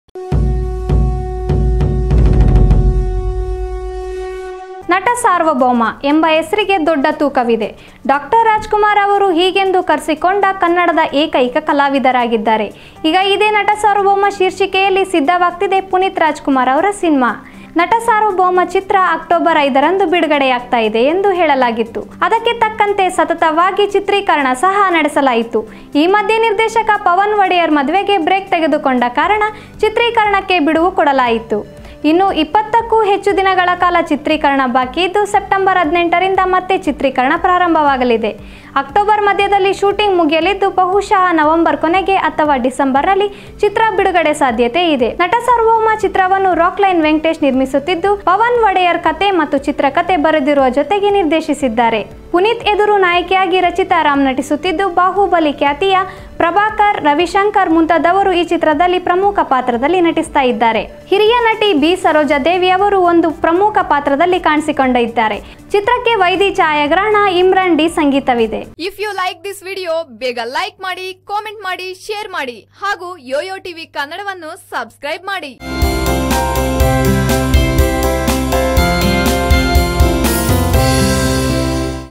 ನಟ ಸಾರ್ವಭೌಮ ಎಂಬ ಹೆಸರಿಗೆ ದೊಡ್ಡ ತೂಕವಿದೆ ಡಾಕ್ಟರ್ ರಾಜ್ಕುಮಾರ್ ಅವರು ಹೀಗೆಂದು ಕರೆಸಿಕೊಂಡ ಕನ್ನಡದ ಏಕೈಕ ಕಲಾವಿದರಾಗಿದ್ದಾರೆ ಈಗ ಇದೇ ನಟ ಸಾರ್ವಭೌಮ ಶೀರ್ಷಿಕೆಯಲ್ಲಿ ಸಿದ್ಧವಾಗ್ತಿದೆ ಪುನೀತ್ ರಾಜ್ಕುಮಾರ್ ಅವರ ಸಿನಿಮಾ ನಟ ಸಾರ್ವಭೌಮ ಚಿತ್ರ ಅಕ್ಟೋಬರ್ ಐದರಂದು ಬಿಡುಗಡೆಯಾಗ್ತಾ ಇದೆ ಎಂದು ಹೇಳಲಾಗಿತ್ತು ಅದಕ್ಕೆ ತಕ್ಕಂತೆ ಸತತವಾಗಿ ಚಿತ್ರೀಕರಣ ಸಹ ನಡೆಸಲಾಯಿತು ಈ ಮಧ್ಯೆ ನಿರ್ದೇಶಕ ಪವನ್ ಒಡೆಯರ್ ಮದುವೆಗೆ ಬ್ರೇಕ್ ತೆಗೆದುಕೊಂಡ ಕಾರಣ ಚಿತ್ರೀಕರಣಕ್ಕೆ ಬಿಡುವು ಕೊಡಲಾಯಿತು ಇನ್ನು ಇಪ್ಪತ್ತಕ್ಕೂ ಹೆಚ್ಚು ದಿನಗಳ ಕಾಲ ಚಿತ್ರೀಕರಣ ಬಾಕಿ ಇದ್ದು ಸೆಪ್ಟೆಂಬರ್ ಹದಿನೆಂಟರಿಂದ ಮತ್ತೆ ಚಿತ್ರೀಕರಣ ಪ್ರಾರಂಭವಾಗಲಿದೆ ಅಕ್ಟೋಬರ್ ಮಧ್ಯದಲ್ಲಿ ಶೂಟಿಂಗ್ ಮುಗಿಯಲಿದ್ದು ಬಹುಶಃ ನವೆಂಬರ್ ಕೊನೆಗೆ ಅಥವಾ ಡಿಸೆಂಬರ್ನಲ್ಲಿ ಚಿತ್ರ ಬಿಡುಗಡೆ ಸಾಧ್ಯತೆ ಇದೆ ನಟ ಸಾರ್ವಭೌಮ ಚಿತ್ರವನ್ನು ರಾಕ್ ಲೈನ್ ವೆಂಕಟೇಶ್ ನಿರ್ಮಿಸುತ್ತಿದ್ದು ಪವನ್ ಒಡೆಯರ್ ಕತೆ ಮತ್ತು ಚಿತ್ರಕತೆ ಬರೆದಿರುವ ಜೊತೆಗೆ ನಿರ್ದೇಶಿಸಿದ್ದಾರೆ ಪುನೀತ್ ಎದುರು ನಾಯಕಿಯಾಗಿ ರಚಿತಾ ರಾಮ್ ನಟಿಸುತ್ತಿದ್ದು ಬಾಹುಬಲಿ ಖ್ಯಾತಿಯ ಪ್ರಭಾಕರ್ ರವಿಶಂಕರ್ ಮುಂತಾದವರು ಈ ಚಿತ್ರದಲ್ಲಿ ಪ್ರಮುಖ ಪಾತ್ರದಲ್ಲಿ ನಟಿಸ್ತಾ ಇದ್ದಾರೆ ಹಿರಿಯ ನಟಿ ಬಿ ಸರೋಜಾ ದೇವಿ ಅವರು ಒಂದು ಪ್ರಮುಖ ಪಾತ್ರದಲ್ಲಿ ಕಾಣಿಸಿಕೊಂಡಿದ್ದಾರೆ ಚಿತ್ರಕ್ಕೆ ವೈದಿ ಛಾಯಾಗ್ರಹಣ ಇಮ್ರಾನ್ ಡಿ ಸಂಗೀತವಿದೆ if you like this video ಬೇಗ ಲೈಕ್ ಮಾಡಿ ಕಾಮೆಂಟ್ ಮಾಡಿ ಶೇರ್ ಮಾಡಿ ಹಾಗೂ ಯೋಯೋ ಟಿವಿ ಕನ್ನಡವನ್ನು ಸಬ್ಸ್ಕ್ರೈಬ್ ಮಾಡಿ